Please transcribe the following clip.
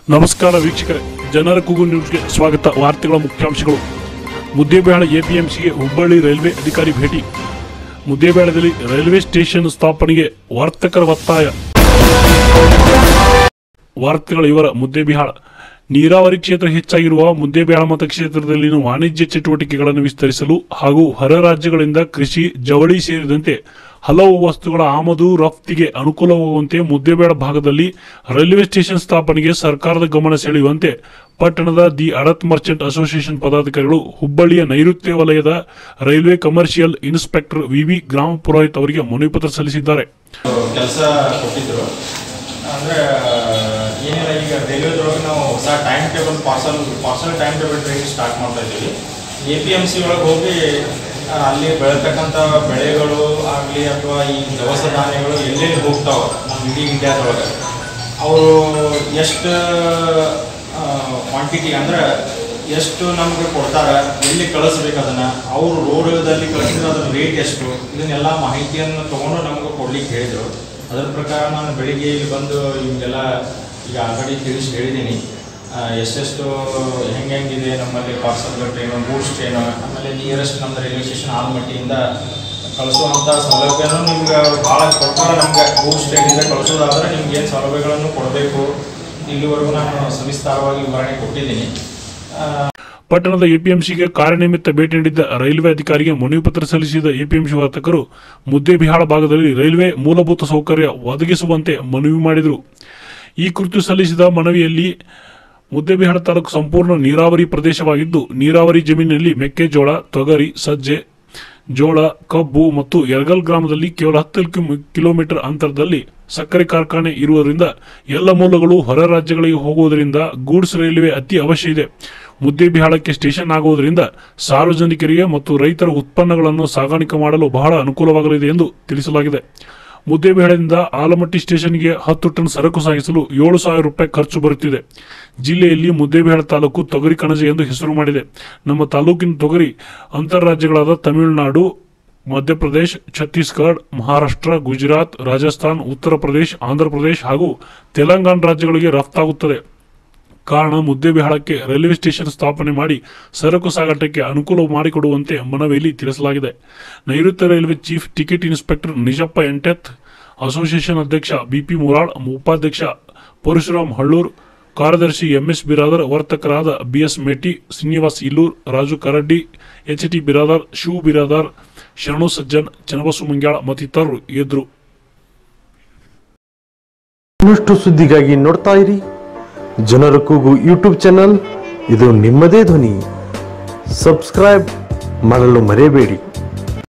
ನಮಸ್ಕಾರ ವೀಕ್ಷಕರೇ ಜನರ ಕೂಗು ನ್ಯೂಸ್ಗೆ ಸ್ವಾಗತ ವಾರ್ತೆಗಳ ಮುಖ್ಯಾಂಶಗಳು ಮುದ್ದೇಬೇಳ ಎಪಿಎಂಸಿಗೆ ಹುಬ್ಬಳ್ಳಿ ರೈಲ್ವೆ ಅಧಿಕಾರಿ ಭೇಟಿ ಮುದ್ದೇಬೇಳದಲ್ಲಿ ರೈಲ್ವೆ ಸ್ಟೇಷನ್ ಸ್ಥಾಪನೆಗೆ ವರ್ತಕರ ಒತ್ತಾಯ ವಾರ್ತೆಗಳ ಇವರ ಮುದ್ದೇಬಿಹಾಳ ನೀರಾವರಿ ಕ್ಷೇತ್ರ ಹೆಚ್ಚಾಗಿರುವ ಮುದ್ದೇಬೇಳ ಮತಕ್ಷೇತ್ರದಲ್ಲಿನ ವಾಣಿಜ್ಯ ಚಟುವಟಿಕೆಗಳನ್ನು ವಿಸ್ತರಿಸಲು ಹಾಗೂ ಹೊರ ರಾಜ್ಯಗಳಿಂದ ಕೃಷಿ ಜವಳಿ ಸೇರಿದಂತೆ ಹಲವು ವಸ್ತುಗಳ ಆಮದು ರಫ್ತಿಗೆ ಅನುಕೂಲವಾಗುವಂತೆ ಮುದ್ದೇಬೇಳ ಭಾಗದಲ್ಲಿ ರೈಲ್ವೆ ಸ್ಟೇಷನ್ ಸ್ಥಾಪನೆಗೆ ಸರ್ಕಾರದ ಗಮನ ಸೆಳೆಯುವಂತೆ ಪಟ್ಟಣದ ದಿ ಅಡತ್ ಮರ್ಚೆಂಟ್ ಅಸೋಸಿಯೇಷನ್ ಪದಾಧಿಕಾರಿಗಳು ಹುಬ್ಬಳ್ಳಿಯ ನೈಋತ್ಯ ವಲಯದ ರೈಲ್ವೆ ಕಮರ್ಷಿಯಲ್ ಇನ್ಸ್ಪೆಕ್ಟರ್ ವಿವಿ ಗ್ರಾಮ ಪುರೋಹಿತ್ ಅವರಿಗೆ ಮನವಿ ಪತ್ರ ಸಲ್ಲಿಸಿದ್ದಾರೆ ಕೆಲಸ ಕೊಟ್ಟಿದ್ರು ಅಂದರೆ ಏನಿಲ್ಲ ಈಗ ರೈಲ್ವೆದೊಳಗೆ ನಾವು ಹೊಸ time table parcel parcel time table training start ಮಾಡ್ತಾ ಇದ್ದೀವಿ ಎ ಪಿ ಎಮ್ ಸಿ ಒಳಗೆ ಹೋಗಿ ಆ, ಅಲ್ಲಿ ಬೆಳತಕ್ಕಂಥ ಬೆಳೆಗಳು ಆಗಲಿ ಅಥವಾ ಈ ದವಸ ಧಾನ್ಯಗಳು ಎಲ್ಲೆಲ್ಲಿ ಹೋಗ್ತಾವೆ ನಮ್ಮ ಇಡೀ ಇಂಡಿಯಾದೊಳಗೆ ಅವರು ಎಷ್ಟು ಕ್ವಾಂಟಿಟಿ ಅಂದ್ರೆ ಎಷ್ಟು ನಮಗೆ ಕೊಡ್ತಾರೆ ಎಲ್ಲಿ ಕಳಿಸ್ಬೇಕು ಅದನ್ನು ಅವರು ರೋಡಲ್ಲಿ ಕಳಿಸಿದ್ರೆ ಅದರ ರೇಟ್ ಎಷ್ಟು ಇದನ್ನೆಲ್ಲ ಮಾಹಿತಿಯನ್ನು ತೊಗೊಂಡು ನಮಗೆ ಕೊಡ್ಲಿಕ್ಕೆ ಹೇಳಿದರು ಅದರ ಪ್ರಕಾರ ನಾನು ಬೆಳಿಗ್ಗೆ ಇಲ್ಲಿ ಬಂದು ಇವೆಲ್ಲ ಈಗ ಆಲ್ರೆಡಿ ತಿಳಿಸಿ ಹೇಳಿದ್ದೀನಿ ಆ, ಎಷ್ಟೆಷ್ಟು ಹೆಂಗೆ ಹೆಂಗಿದೆ ನಮ್ಮಲ್ಲಿ ಪಾರ್ಸಲ್ ಟ್ರೈನು ಗೂಡ್ಸ್ ಟ್ರೈನು ಆಮೇಲೆ ನಿಯರೆಸ್ಟ್ ನಮ್ಮದು ರೈಲ್ವೆ ಸ್ಟೇಷನ್ ಆಲ್ಮಟ್ಟಿಯಿಂದ ಕಳಿಸುವಂಥ ಸೌಲಭ್ಯನೂ ನಿಮ್ಗೆ ಭಾಳ ಕೊಡ್ತಾರೆ ನಮ್ಗೆ ಗೂಡ್ಸ್ ಟ್ರೈನಿಂದ ಕಳಿಸೋದಾದ್ರೆ ನಿಮ್ಗೆ ಏನು ಸೌಲಭ್ಯಗಳನ್ನು ಕೊಡಬೇಕು ಇಲ್ಲಿವರೆಗೂ ನಾನು ಸವಿಸ್ತಾರವಾಗಿ ವಿವರಣೆ ಕೊಟ್ಟಿದ್ದೀನಿ ಆ, ಪಟ್ಟಣದ ಎಪಿಎಂಸಿಗೆ ಕಾರ್ಯನಿಮಿತ್ತ ಭೇಟಿ ನೀಡಿದ್ದ ರೈಲ್ವೆ ಅಧಿಕಾರಿಗೆ ಮನವಿ ಪತ್ರ ಸಲ್ಲಿಸಿದ ಎಪಿಎಂಸಿ ವರ್ತಕರು ಮುದ್ದೇಬಿಹಾಳ ಭಾಗದಲ್ಲಿ ರೈಲ್ವೆ ಮೂಲಭೂತ ಸೌಕರ್ಯ ಒದಗಿಸುವಂತೆ ಮನವಿ ಮಾಡಿದರು ಈ ಕುರಿತು ಸಲ್ಲಿಸಿದ ಮನವಿಯಲ್ಲಿ ಮುದ್ದೇಬಿಹಾಳ ತಾಲೂಕು ಸಂಪೂರ್ಣ ನೀರಾವರಿ ಪ್ರದೇಶವಾಗಿದ್ದು ನೀರಾವರಿ ಜಮೀನಿನಲ್ಲಿ ಮೆಕ್ಕೆಜೋಳ ತೊಗರಿ ಸಜ್ಜೆ ಜೋಳ ಕಬ್ಬು ಮತ್ತು ಯರಗಲ್ ಗ್ರಾಮದಲ್ಲಿ ಕೇವಲ ಹತ್ತು ಕಿಲೋ- ಕಿಲೋಮೀಟರ್ ಅಂತರದಲ್ಲಿ ಸಕ್ಕರೆ ಕಾರ್ಖಾನೆ ಇರುವುದರಿಂದ ಎಲ್ಲ ಮೂಲಗಳು ಹೊರ ರಾಜ್ಯಗಳಿಗೆ ಹೋಗುವುದರಿಂದ ಗೂಡ್ಸ್ ರೈಲ್ವೆ ಅತಿ ಅವಶ್ಯ ಇದೆ ಮುದ್ದೇಬಿಹಾಳಕ್ಕೆ ಸ್ಟೇಷನ್ ಆಗುವುದರಿಂದ ಸಾರ್ವಜನಿಕರಿಗೆ ಮತ್ತು ರೈತರ ಉತ್ಪನ್ನಗಳನ್ನು ಸಾಗಾಣಿಕೆ ಮಾಡಲು ಬಹಳ ಅನುಕೂಲವಾಗಲಿದೆ ಎಂದು ತಿಳಿಸಲಾಗಿದೆ ಮುದ್ದೇಬಿಹಾಳದಿಂದ ಆಲಮಟ್ಟಿ ಸ್ಟೇಷನ್ಗೆ ಹತ್ತು ಟನ್ ಸರಕು ಸಾಗಿಸಲು ಏಳು ಸಾವಿರ ರೂಪಾಯಿ ಖರ್ಚು ಬರುತ್ತಿದೆ ಜಿಲ್ಲೆಯಲ್ಲಿ ಮುದ್ದೇಬಿಹಾಳ ತಾಲೂಕು ತೊಗರಿ ಕಣಜ ಎಂದು ಹೆಸರು ಮಾಡಿದೆ ನಮ್ಮ ತಾಲೂಕಿನ ತೊಗರಿ ಅಂತಾರಾಜ್ಯಗಳಾದ ತಮಿಳುನಾಡು ಮಧ್ಯಪ್ರದೇಶ್ ಛತ್ತೀಸ್ಗಢ ಮಹಾರಾಷ್ಟ್ರ ಗುಜರಾತ್ ರಾಜಸ್ಥಾನ್ ಉತ್ತರ ಪ್ರದೇಶ್ ಆಂಧ್ರಪ್ರದೇಶ್ ಹಾಗೂ ತೆಲಂಗಾಣ ರಾಜ್ಯಗಳಿಗೆ ರಫ್ತಾಗುತ್ತದೆ ಕಾರಣ ಮುದ್ದೇಬಿಹಾಳಕ್ಕೆ ರೈಲ್ವೆ ಸ್ಟೇಷನ್ ಸ್ಥಾಪನೆ ಮಾಡಿ ಸರಕು ಸಾಗಾಟಕ್ಕೆ ಅನುಕೂಲ ಮಾಡಿಕೊಡುವಂತೆ ಮನವಿಯಲ್ಲಿ ತಿಳಿಸಲಾಗಿದೆ ನೈಋತ್ಯ railway chief ticket inspector Nijappa ಎಂಟೆತ್ ಅಸೋಸಿಯೇಷನ್ ಅಧ್ಯಕ್ಷ ಬಿಪಿ ಮುರಾಳ್ ಉಪಾಧ್ಯಕ್ಷ ಪರಶುರಾಮ್ ಹಳ್ಳೂರ್ ಕಾರ್ಯದರ್ಶಿ ಎಂಎಸ್ ಬಿರಾದರ್ ವರ್ತಕರಾದ B S Meti Srinivas Illur Raju Karaddi H T Biradar Shiv Biradar Sharanu Sajjan ಚನ್ನಬಸು ಮುಂಗ್ಯಾಳ ಮತ್ತಿತರರು ಇದ್ರು ಇನ್ನಷ್ಟು ಸುದ್ದಿಗಾಗಿ ನೋಡ್ತಾ ಇರಿ ಜನರ ಕೂಗು ಯೂಟ್ಯೂಬ್ ಚಾನಲ್ ಇದು ನಿಮ್ಮದೇ ಧ್ವನಿ ಸಬ್ಸ್ಕ್ರೈಬ್ ಮಾಡಲು ಮರೆಯಬೇಡಿ